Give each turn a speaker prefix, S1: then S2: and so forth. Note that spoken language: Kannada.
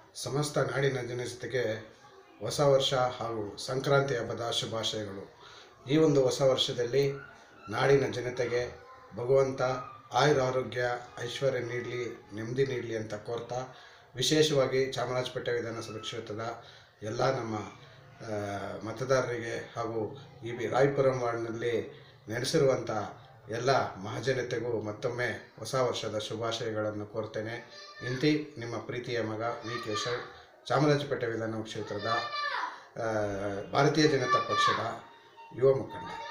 S1: ಸಮಸ್ತ ನಾಡಿನ ಜನತೆಗೆ ಹೊಸ ವರ್ಷ ಹಾಗೂ ಸಂಕ್ರಾಂತಿ ಹಬ್ಬದ ಶುಭಾಶಯಗಳು ಈ ಒಂದು ಹೊಸ ವರ್ಷದಲ್ಲಿ ನಾಡಿನ ಜನತೆಗೆ ಭಗವಂತ ಆಯುರಾರೋಗ್ಯ ಐಶ್ವರ್ಯ ನೀಡಲಿ ನೆಮ್ಮದಿ ನೀಡಲಿ ಅಂತ ಕೋರ್ತಾ ವಿಶೇಷವಾಗಿ ಚಾಮರಾಜಪೇಟೆ ವಿಧಾನಸಭಾ ಕ್ಷೇತ್ರದ ಎಲ್ಲ ನಮ್ಮ ಆ, ಮತದಾರರಿಗೆ ಹಾಗೂ ಈ ಬಿ ರಾಯಪುರಂ ವಾರ್ಡ್ನಲ್ಲಿ ನಡೆಸಿರುವಂಥ ಎಲ್ಲ ಮಹಾಜನತೆಗೂ ಮತ್ತೊಮ್ಮೆ ಹೊಸ ವರ್ಷದ ಶುಭಾಶಯಗಳನ್ನು ಕೋರ್ತೇನೆ ಇಂತಿ ನಿಮ್ಮ ಪ್ರೀತಿಯ ಮಗ ವಿ ಕೇಶವ್ ಚಾಮರಾಜಪೇಟೆ ವಿಧಾನ ಕ್ಷೇತ್ರದ ಆ, ಭಾರತೀಯ ಜನತಾ ಪಕ್ಷದ ಯುವ ಮುಖಂಡ